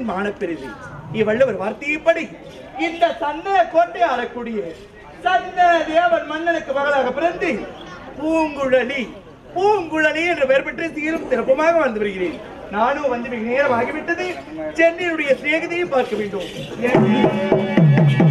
பெண்ணின் மானப்பெரிது இவ்வள்ளுவர் வார்த்தையின்படி இந்த சந்தன கோட்டை ஆளக்கூடிய சந்த தேவன் மன்னனுக்கு மகளாக பிறந்து பூங்குழலி பூங்குழலி என்று பெயர் பெற்று சீரும் சிறப்புமாக வந்து வருகிறேன் நானும் வந்து மிக நேரம் ஆகிவிட்டது சென்னையுடைய சிநேகிதையும் பார்க்க வேண்டும் ஏன்?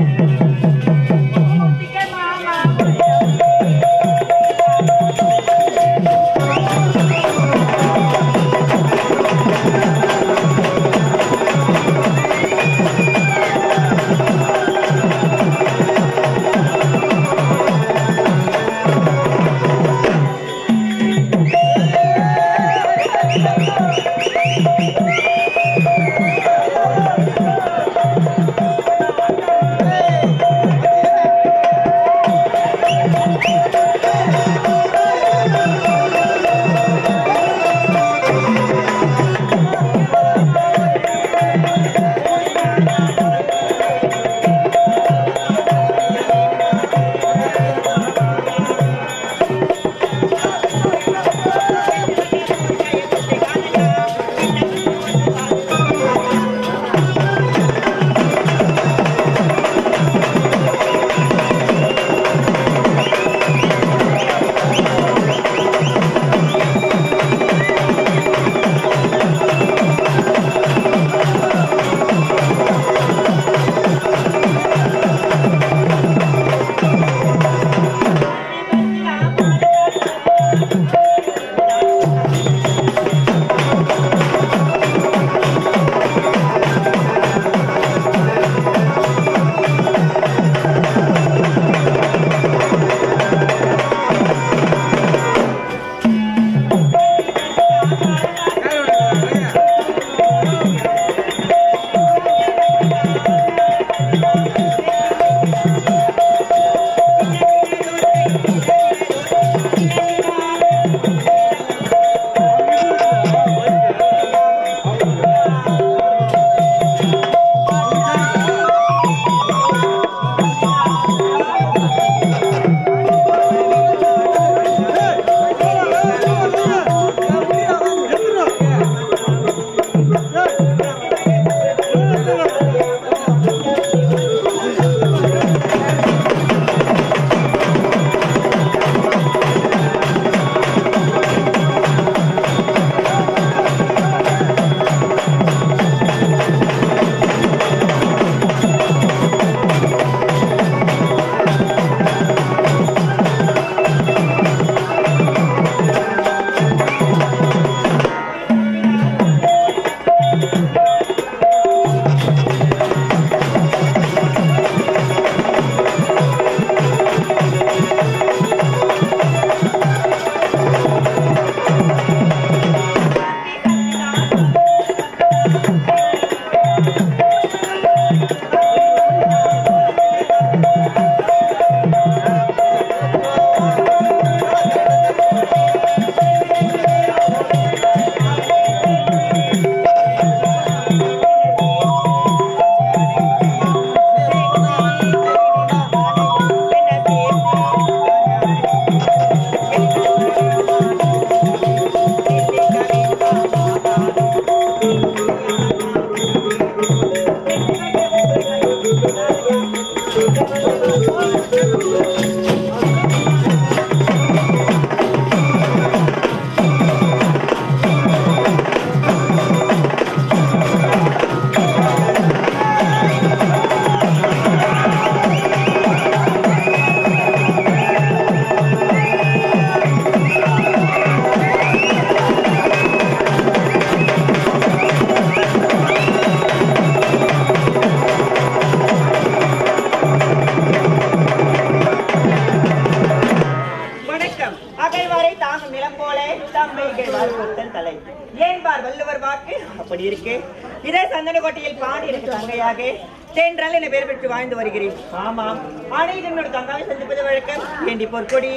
வணக்கம் அகைவாரை தாங்கும் நிலம் போல தம்மைகள் வாழ்வுத்தன் தலை ஏன்பார் வள்ளுவர் வாக்கு அப்படி இருக்கு இதே சந்தனக்கோட்டையில் பாடி இருக்கு தங்கையாக தென்றல் என பெயர் பெற்று வாழ்ந்து வருகிறேன் ஆமாம் அனைத்து என்னோட தங்காவை சந்திப்பது வழக்கம் ஏண்டி பொற்கொடி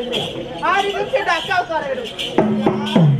வருகிறேன் ஆறு நிமிஷம் இந்த அக்காவுக்கு வர விடும்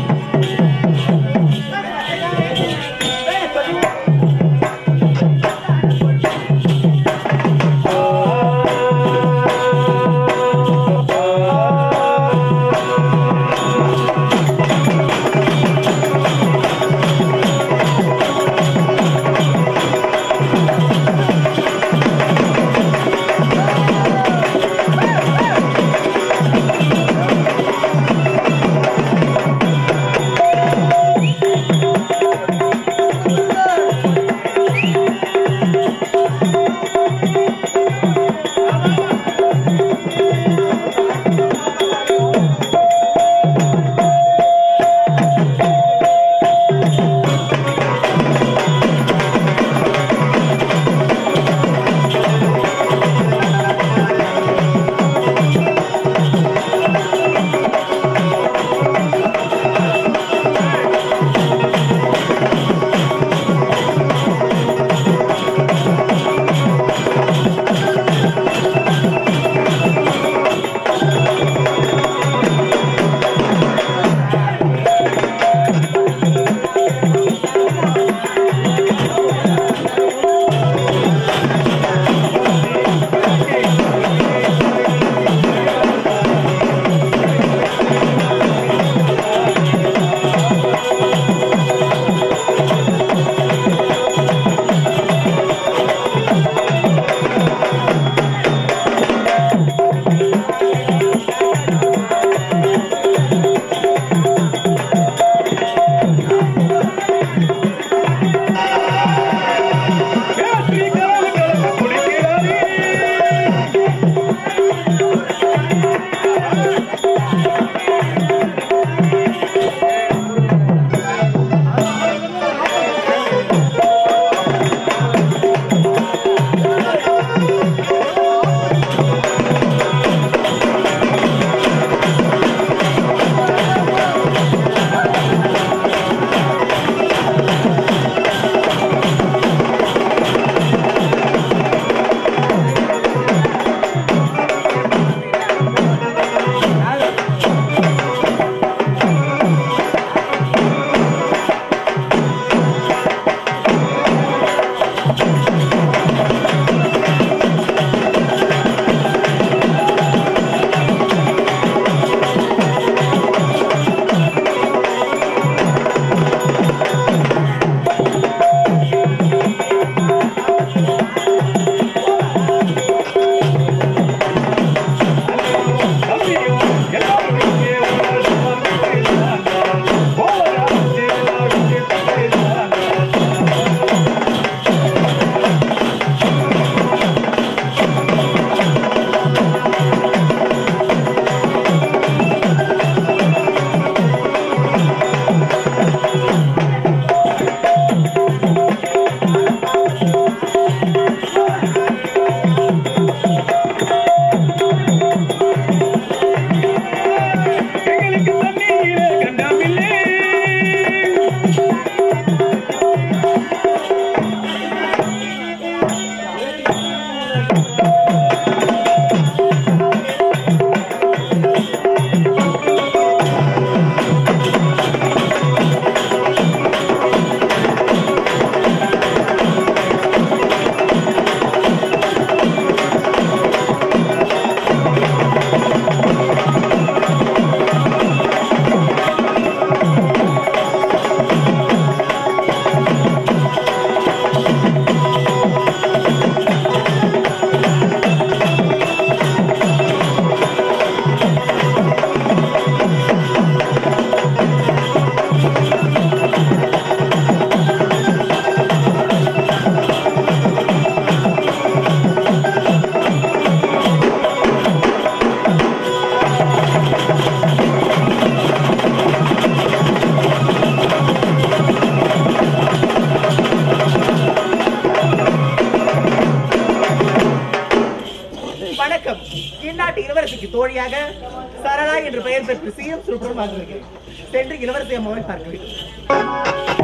வணக்கம் இந்நாட்டு இளவரசிக்கு தோழியாக சரளா என்று பெயர் பெற்று சிஎம் சுப்ரம் ஆகியிருக்கிறேன் சென்று இளவரசி அம்மாவை பார்க்க வேண்டும்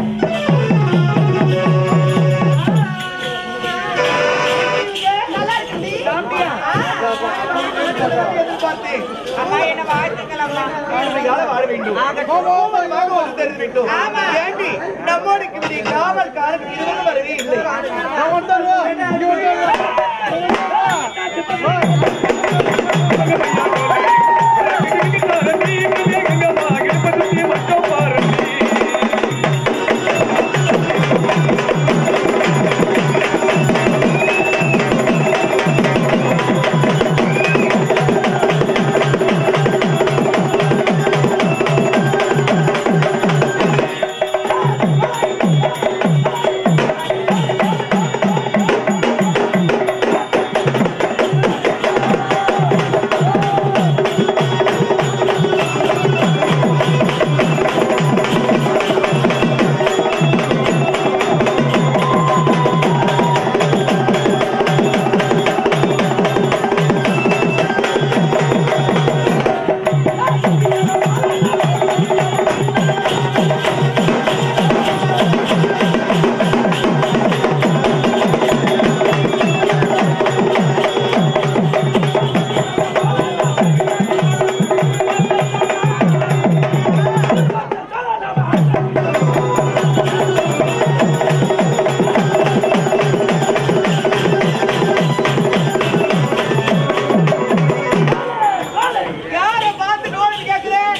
நல்லா இருக்குடி. சாப்பிட்டியா? பார்த்து அம்மா என்ன வாழ்த்துக்கள் அம்மா வாழ்வையால வாழ வேண்டும் ஆகட்டும். கோபமாக ஒரு தெரிந்து விட்டோம் ஆமா. ஏண்டி நம்மோடு இப்படி காவல்காரன் இதுவரை வரவே இல்லை யாரை பார்த்து நோட்டு கேட்கிறேன்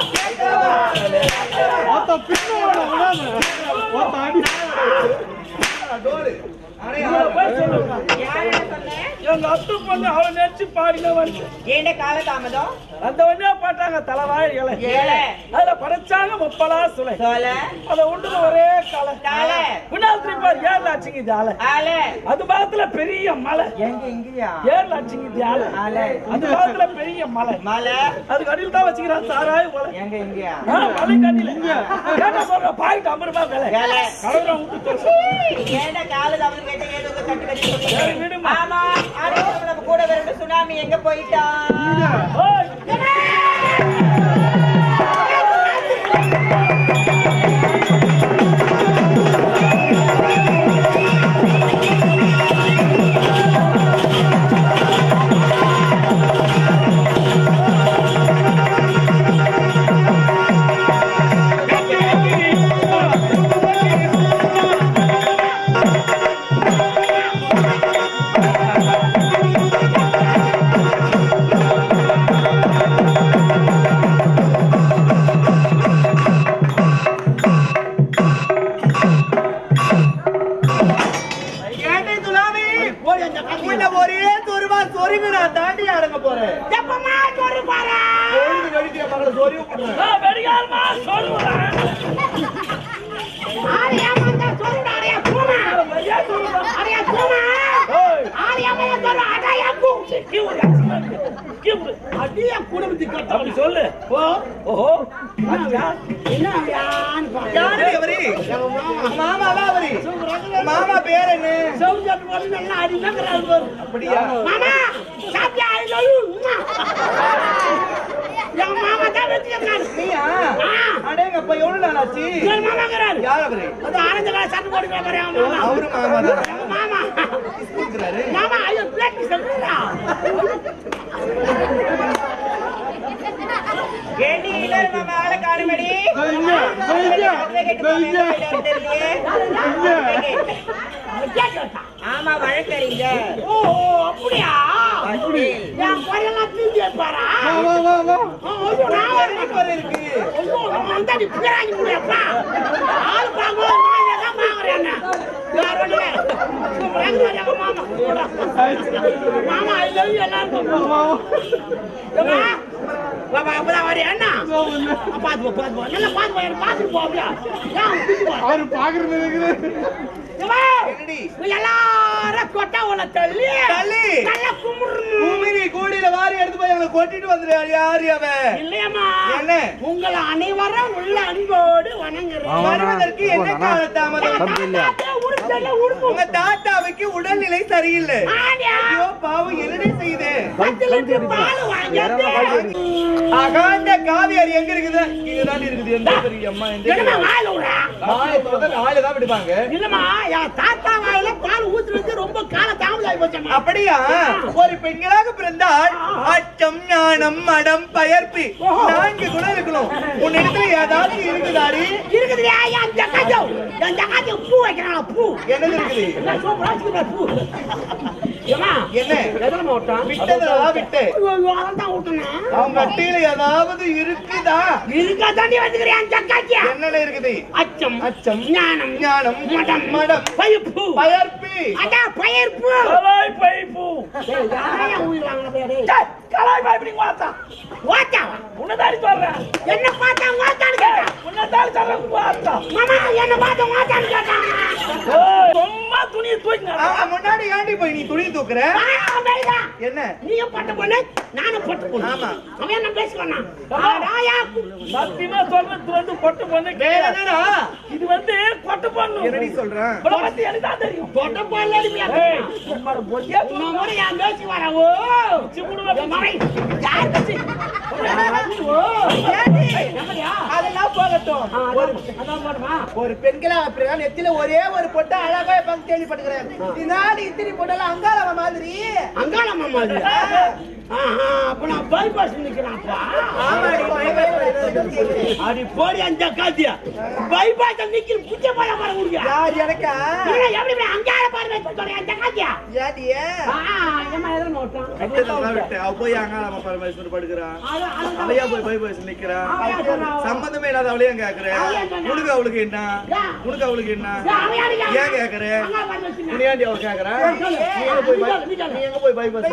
யாரை சொன்னேன் எங்க அத்து பொண்ணு அவளை நினைச்சு பாடின வந்து ஏண்ட காலதாமதம் அந்த ஒண்ணே பாட்டாங்க தலைவாழ இலை ஏழை அதுல படைச்சாங்க முப்பலா சுலை சோல அத உண்டு ஒரே காலை காலை. பின்னால் திருப்பி ஏழு லட்சங்க இது ஆலை ஆலை அது பக்கத்துல பெரிய மலை எங்க இங்கயா ஏழு லட்சங்க இது ஆலை ஆலை அது பக்கத்துல பெரிய மலை மலை அதுக்கு அடியில் தான் வச்சுக்கிறான் சாராய மலை எங்க இங்கயா ஆ, மலை கட்டில கேட்ட சொல்ற பாயிண்ட் ஐம்பது ரூபாய் விலை வேலை. கடவுளை விட்டு தோசை. ஏண்ட காலதாமதம் கேட்ட ஏதோ ஒரு கட்டு கட்டி சரி, சொல்லுங்க விடுமா. ஆமா அனைவரும் நம்ம கூட வரணும் சுனாமி எங்க போயிட்டான் ஓய், ஏண்டி துலாமி உன்னை ஒரே துருவா சொருகு நான் தாண்டி அடங்க போறேன் பொழுது வெடிக்கிற மகளை சொருகு போடுறேன் நான் வெடிகாலமா சொல்லுவேன் ஓய், கீவுடு, கீவுடு. அப்படி சொல்லு ஓஹோ பாத்தியா? யாரு அவரு மாமாவா அவரு மாமா பேர் என்ன அப்படியா நீயா அடேங்கப்பா எவ்வளவு நாள் ஆச்சு யார் அவரு அவரு மாமா தான் இருக்கிறாரு ஏண்டி இன்னொரு மாமா ஆளை காணுமடி ஆமா வழக்கறிஞர் வக்கீல். பேர் இருக்கு மாமா ஐ லவ் யூ எல்லாருக்கும் பாபா அப்பதான் வரேன் என்ன பாத்து போ பாத்து போ நல்லா பாத்து போ எனக்கு பாத்துட்டு போ அப்படியா அவரு பாக்குறது இருக்குது என்னடி எல்லாரும் கொட்டா உள்ள தள்ளி தள்ளி நல்லா கும்பிடணும் பூமினி கூடியில வாரி எடுத்து போய் அவனை கொட்டிட்டு வந்துரு யாரு அவன் இல்லையம்மா என்ன உங்களை அனைவரும் உள்ள அன்போடு வணங்குறேன் வருவதற்கு என்ன கால தாமதம் உங்க தாத்தாவுக்கு உடல்நிலை சரியில்லை ஆடியா. ஐயோ பாவம் என்னடி செய்தேன் பத்து லிட்டர் பால் வாங்கிட்டு அகாந்த காவேரி எங்க இருக்குது இங்க தான் இருக்குது எந்த பெரிய அம்மா எந்த என்னமா வாயில விடுறா? வாயை திறந்தா வாயில தான் விடுவாங்க இல்லம்மா என் தாத்தா வாயில பால் ஊத்துறது ரொம்ப கால தாமதம் ஆகி போச்சம்மா அப்படியா ஒரு பெண்களாக பிறந்தால் அச்சம் ஞானம் மடம் பயர்ப்பு நான்கு குணம் இருக்கணும் உன் இடத்துல ஏதாவது இருக்குதாடி இருக்குதுயா என் ஜக்காத்தியம் என் ஜக்காத்தியம் பூ வைக்கிறாங்களா பூ என்னது இருக்குது என்ன சூப்பரா இருக்குது பூ ஏமா என்ன எதுல ஓட்டம் விட்டதெல்லாம் விட்டு அதான் தான் ஊட்டணும் அவங்க அட்டையில ஏதாவது இருக்குதா இருக்கா தாண்டி வந்துக்கிறேன் என் ஜக்காத்தியா என்னென்ன இருக்குது அச்சம் அச்சம் ஞானம் ஞானம் மடம் மடம் பயிர்ப்பு பயர்ப்பு அதான் பயிர்ப்பு கலாய் பைப்பு டேய், யாரையா உயிர் வாங்குறதே, டேய்? டேய், கலாய் பைப்பு வாத்தா ஓட்டாவா? உன்னதாரி சொல்றேன் என்ன பார்த்தா ஓட்டான்னு கேட்டா? உன்னதாரி சொல்றேன் வாத்தா மாமா, என்ன பார்த்தா ஓட்டான்னு கேட்டான். ஏய், சும்மா துணியை தூக்கிங்க ஆமா, முன்னாடி ஏண்டி போய் நீ துணி தூக்குற ஆ, அப்படிதா. என்ன நீயும் பட்ட பொண்ணு, நானும் பட்ட பொண்ணு. ஆமா. அவன் என்ன பேசுவானா? ஆடாயா, சத்தியமா சொல்றது வந்து கொட்டு பொண்ணு வேற என்னடா இது வந்து கொட்டு பொண்ணு என்னடி சொல்றேன் இவளை பத்தி எனக்கு தான் தெரியும் பொட்ட பொண்ணு அடிமையா ஏய், இருக்கா? சும்மா பொய்யா உன்னை கூட என் பேச்சு வரா, ஓ. என் மகன், யார் பேச்சு? ஓ, ஏண்டி? எப்படியா? அதெல்லாம் போகட்டும் ஆ, அதான், அதான் போடுமா? ஒரு பெண்களா அப்படியா நெத்தில ஒரே ஒரு பொட்டை அழகா இருப்பாங்க கேள்விப்பட்டுக்கிறேன் இதாடி இத்திரி பொட்டெல்லாம் அங்காளவ மாதிரி அங்காளம்மா மாதிரியா? ஆ, ஆ, அப்ப நான் bypass நிக்கிறேன்ப்பா. ஆமாடி பய- பய- பய- அடி போடி அந்த காத்தியா bypass ல நிக்கிற புச்ச பையன் பாரு உடுங்க. யார் எனக்கா இல்ல, எப்படி இப்படி அங்காள பாரு வச்சு சொல்றேன் அந்த காத்தியா? ஏடி ஆ, ஏம்மா எதுல நோட்டம்? விட்டதெல்லாம் விட்டு அவ போய் அங்காளவ பரமேஸ்வரர் படுக்கிறான் அது- அது- அவளையா போய் பை பேசி நிக்கிறான் அவன் ஏன் சொல்றான்? சம்பந்தமே இல்லாத அவளையும் கேக்குறேன் அவன் ஏன் சொன்னா? உனக்கு அவளுக்கு என்ன உனக்கு அவளுக்கு என்ன ஏன் அவன் யாரு கேக்குறான்? ஏன் கேக்குற அங்காள பாரு வச்சுருந்தா. உனியாண்டி அவ கேக்குறா நீ எங்க போய் பை- நீ எங்க போய் பைபாஸ்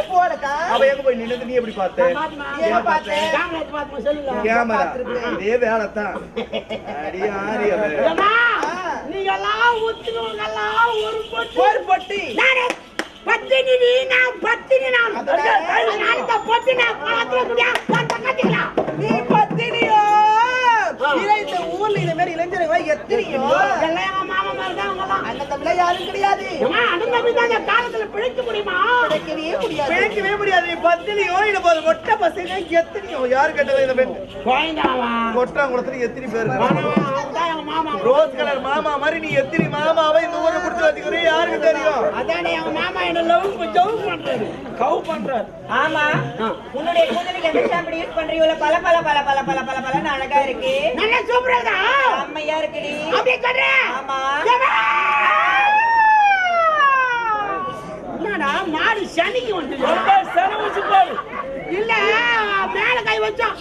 அவ எங்க போய் நின்னது நீ எப்படி பார்த்த நான் பாத்துமா? ஏன் பார்த்த கேமரா எடுத்து பாத்துமா, செல்லுல. கேமரா இதே வேலை தான் அடி ஆரி அவ ஏம்மா, நீங்கெல்லாம் ஒத்துக்கவங்கெல்லாம் ஒரு பொட்டு ஒரு பொட்டி நானே பத்தினி நீ நான் பத்தினி நான் அடுத்த பொட்டி நான் பழத்துல குடியா அந்த கட்டிக்கலாம் நீ பத்தினியோ இல்ல இந்த ஊர்ல இந்த மாதிரி இளைஞர்கள் எத்தனையோ எல்லாம் எங்க மாமா மாதிரி தான் அவங்கெல்லாம் அந்த தமிழ யாரும் கிடையாது ஏம்மா, அண்ணன் தம்பி தான் இந்த காலத்துல பிழைக்க முடியுமா கிடைக்கவே முடியாது பிழைக்கவே முடியாது நீ பத்தினியோ இல்ல போது மொட்டை பசங்க எத்தனையோ யாரு கேட்டது இந்த பெண் குழந்தாவா கொட்டாங்குளத்துல எத்தனை பேர் இருக்காங்க? அவன்தான் எங்க மாமா ரோஸ் கலர் மாமா மாதிரி நீ எத்தனை மாமாவை இந்த ஊரை கொடுத்து வச்சுக்கிறீ யாருக்கு தெரியும் அதானே எங்க மாமா என்ன லவ் ஜவு பண்றாரு கவு பண்றாரு ஆமா உன்னுடைய கூந்தலுக்கு எந்த ஷாம்பு யூஸ் பண்றீங்களோ பல பல பல பல பல பல பலன்னு அழகா இருக்கு நல்ல சூப்பரா அம்மையா இருக்குடி அப்படியே சொல்றேன் ஆமா என்னடா மாடு சனிக்கு வந்து சரி வச்சு பாரு இல்ல மேல கை வச்சோம்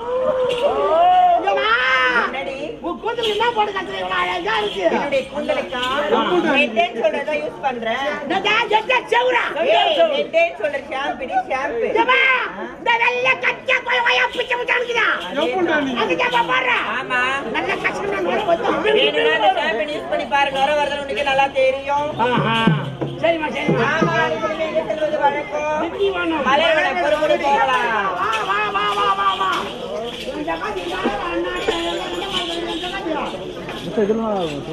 என்னடி உன் கூந்தலுக்கு என்ன போட்டு கத்துறீங்க இவ்வளவு அழகா இருக்கு என்னுடைய கூந்தலுக்கா நெட்டேன்னு சொல்றதா யூஸ் பண்றேன் என்னடா, எட்ட செவுரா ஏய், நெட்டேன்னு சொல்ற ஷாம்புடி ஷாம்பு ஏம்மா, இந்த வெள்ளை கச்சா போய் வாயா பிச்சை பிச்சை அடிக்குதா? அதுக்கு ஏப்பா பாடுற? ஆமா நல்ல கஷ்டமா நுரை வச்சோம். வேணும்னா அந்த ஷாம்பு யூஸ் பண்ணி பாரு நுர வருது உனக்கு நல்லா தெரியும் ஆஹா. சரிம்மா சரிம்மா ஆமா இப்படி எங்க செல்வது வழக்கம் எப்படி வேணும்? மலையோட பொறுமுறை போகலாம் வா வா வா வா வா வா இந்த மாதிரி யாரும் அண்ணாட்ட எல்லாம் இந்த மாதிரி இந்த மாதிரியா?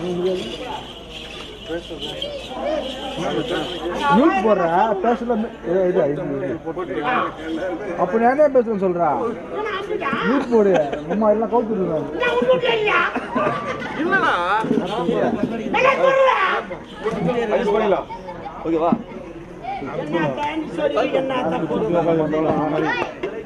மியூட் போடுற பேசல இது இது இது அப்ப நானே பேசுறேன் சொல்றா என்ன அப்படியா? மியூட் போடு அம்மா எல்லாம் கவுத்துருக்காங்க என்ன உன் வீட்டுல இல்லையா? நல்லா சொல்லுடா. ஓகேவா என்னத்தான்னு சொல்லி என்னத்த போடுவ?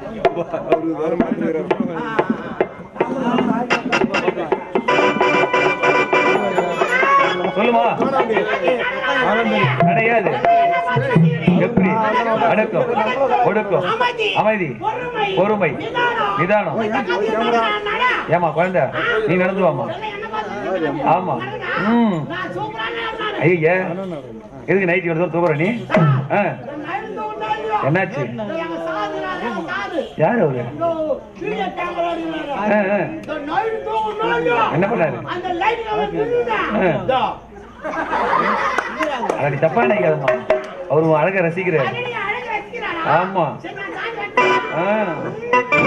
சொல்லுமா கிடையாது எப்படி அடக்கம் ஒடுக்கம் அமைதி, அமைதி பொறுமை, பொறுமை நிதானம். நிதானம் இந்த கதையை நான் நட. ஏமா குழந்தை நீ நடந்து வாமா என்ன பார்த்து ஆமா ம் நான் சூப்பரான ஆள் நானு. ஐயா எதுக்கு நைட் இவ்வளவு தூரம் நீ ஆ, நான் நடந்து வந்தா இல்லையா? என்னாச்சு இந்த எங்க சாதுறாரு, எங்க சாது. யார் அவரு இதோ வீடியோ கேமரா ஆ, எடுக்கிறாரு. ஆ. இதோ night தூங்குனா இல்லையா? என்ன பண்ணாரு அந்த light ல அவன் நின்னுட்டான். ஆ. இதோ. அட, நீ தப்பா நினைக்காதம்மா அவரு உன் அழக ரசிக்கிறாரு அழகை அழகை ரசிக்கிறாரா? ஆமா சரி, நான் சாமி வட்டேன். ஆ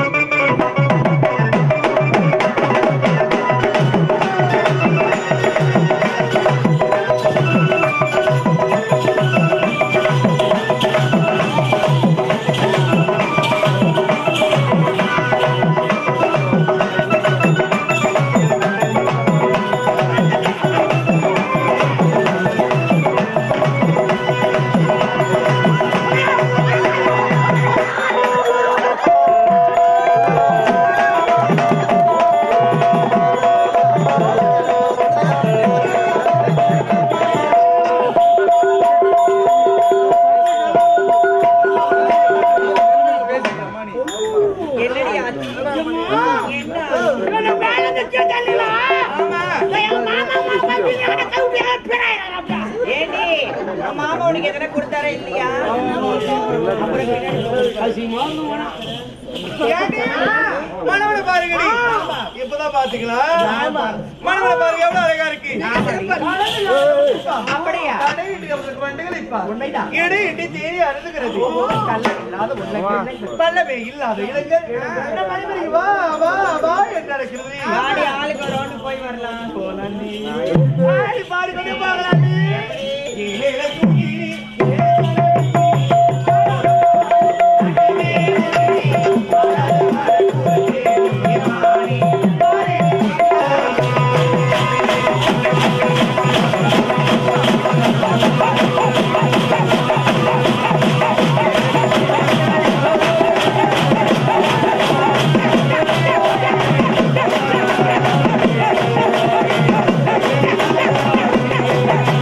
என்ன இவனை வேலை நிக்க தள்ளிலா. ஆமா என் மாமா அம்மா பத்தி எனக்கு கைவிட்டு பிறாயிரப்பா. ஏண்டி உன் மாமா உனக்கு எதனா கொடுத்தாரா இல்லையா அப்புறம் பின்னாடி ஏண்டி? மணவனை பாருங்கடி இப்பதான் பாத்தீங்களா மணவனை பாருங்க எவ்வளவு அழகா இருக்கு அப்படியா தடையிட்டு அவருக்கு வண்டுகள் இப்ப இடையிட்டு தேடி அருந்துகிறது பல்லவே இல்லாத இடங்கள் நம்ம மனிதர்கள் வா வா வா என்று நடக்கிறது நாடி ஆளுக்கு ஒரு ரவுண்டு போய் வரலாம் ஆடி பாடிக்கொண்டே போகலாமே. ஏலேல குயிலி, ஏ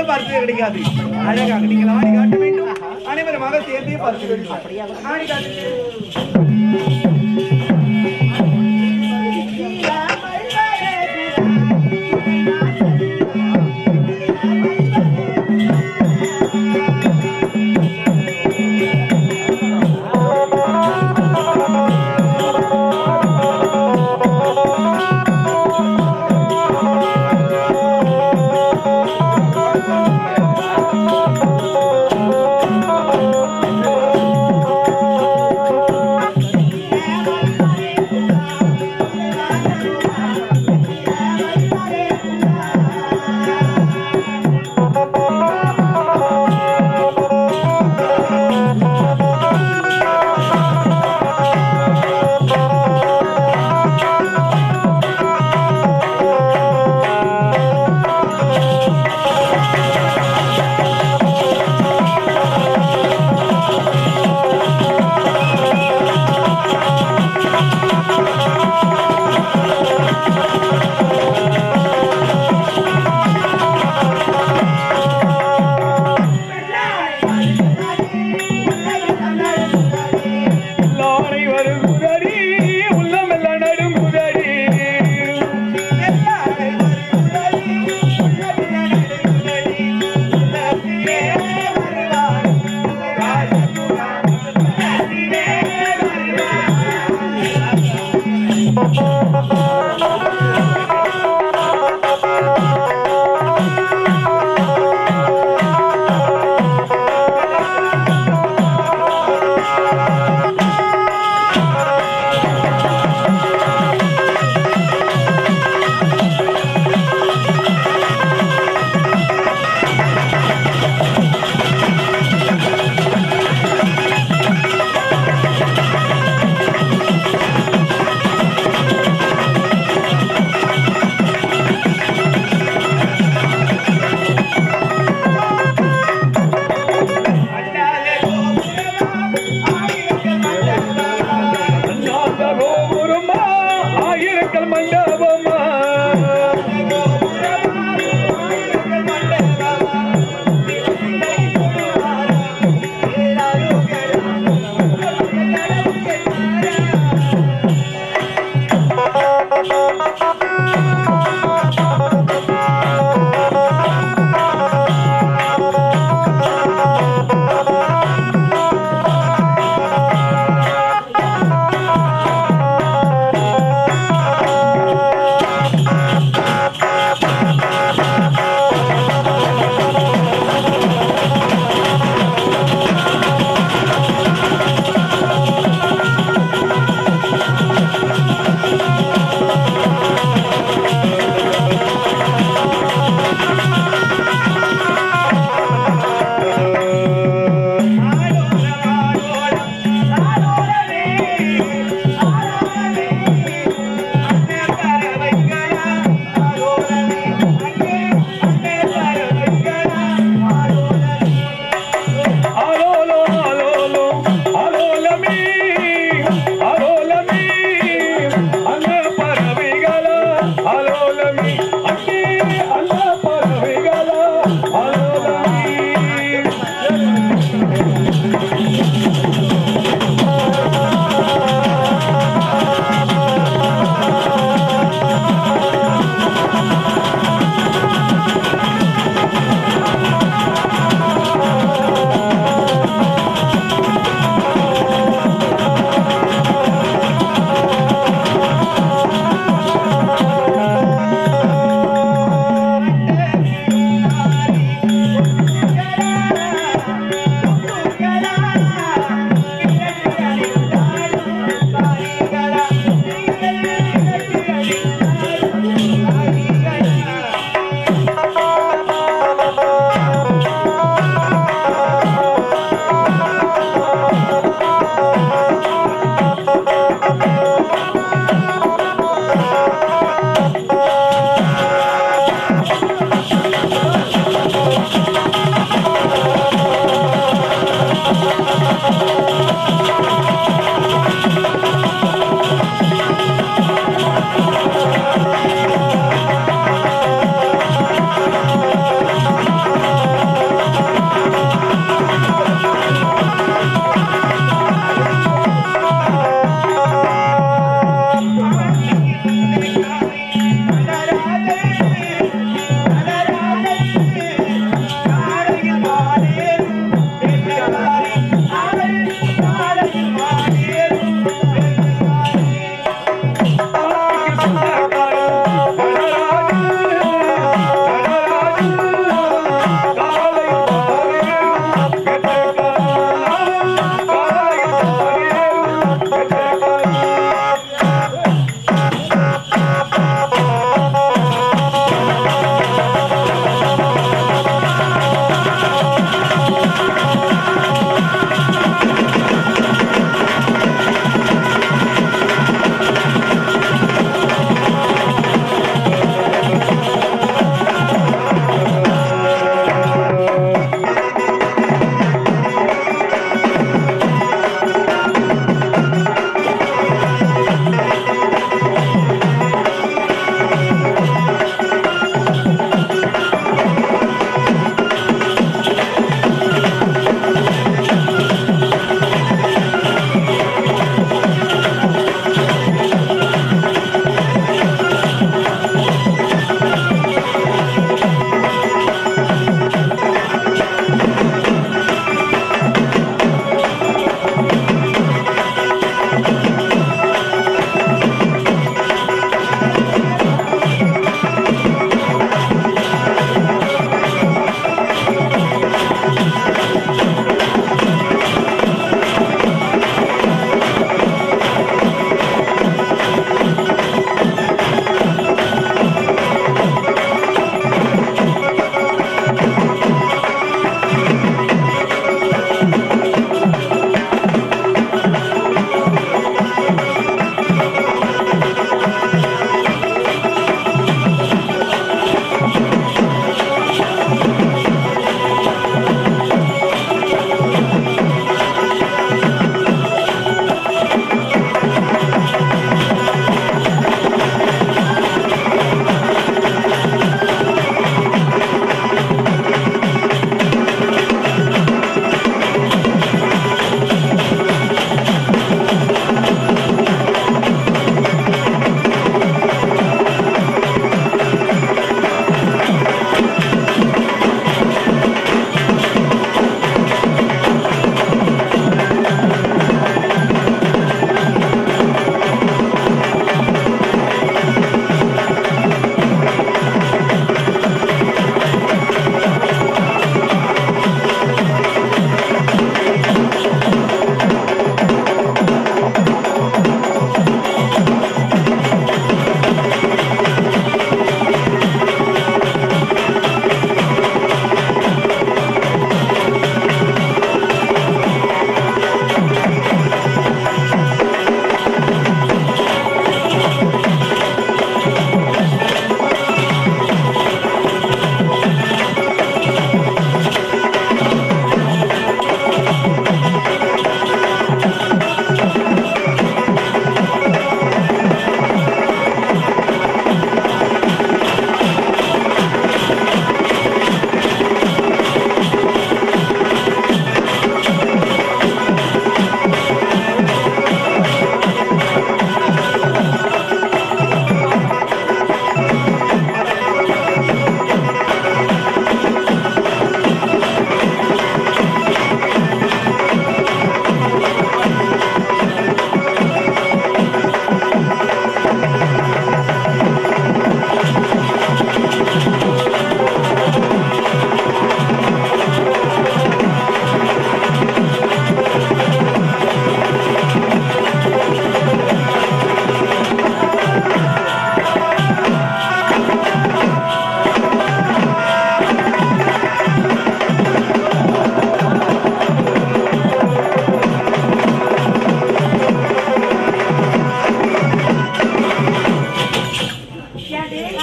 கூட பார்த்தது கிடைக்காது அழகாக நீங்கள் ஆடி காட்ட வேண்டும் அனைவருமாக சேர்ந்தே பார்க்க வேண்டும் ஆடி காட்டு லாரை வருகுதடி உள்ளமெல்லாம் நடுங்குதடி அண்ணாந்த கோபுரமா ஆயிரக்கல் மண்டபமா அலோலோ அலோலோ அலோலமீ அலோலமீ அங்க பறவைகளா அலோலமீ அங்கே அங்க பறவைகளா அலோலமீ ஆ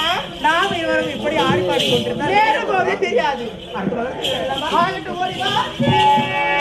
நாம் இருவரும் இப்படி ஆடி பாடி கொண்டிருந்தால் நேரம் போகவே தெரியாது அடுத்த வருடம் செல்லலாமா? ஆகட்டும், ஓடி வா.